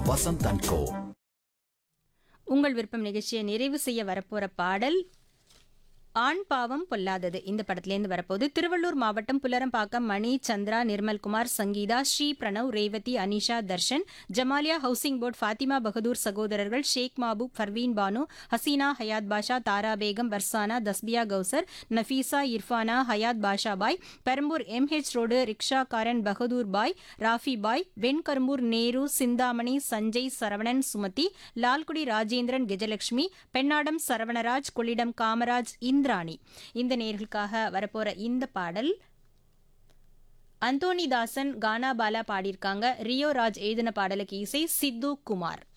Vasanth and கோ உங்கள் விருப்பம் நிகழ்ச்சியை நிறைவு செய்ய வரப்போற பாடல் ஆண் பாவம் பொல்லாதது இந்த படத்திலேருந்து வரப்போகுது திருவள்ளூர் மாவட்டம் புல்லரம்பாக்கம் மணி சந்திரா நிர்மல்குமார் சங்கீதா ஸ்ரீ பிரணவ் ரேவதி அனிஷா தர்ஷன் ஜமாலியா ஹவுசிங் போர்டு ஃபாத்திமா பகதூர் சகோதரர்கள் Sheikh Mehboob Farveen Banu Haseena Hayat Basha Thara Begum Varshana Tasbiya Kausar Nafeesa Irfana Hayat Basha Bhai Perambur M H road rickshaw காரன் பகதூர் பாய் ராஃபி பாய் வெண்கரும்பூர் நேரு சிந்தாமணி சஞ்சய் சரவணன் சுமதி லால்குடி ராஜேந்திரன் கஜலட்சுமி பெண்ணாடம் சரவணராஜ் கொள்ளிடம் காமராஜ் இந்திராணி இந்த நேர்களுக்காக வரப்போற இந்த பாடல் அந்தோணிதாசன் கானா பாலா பாடியிருக்காங்க ரியோ ராஜ் எழுதின பாடலுக்கு இசை சித்து குமார்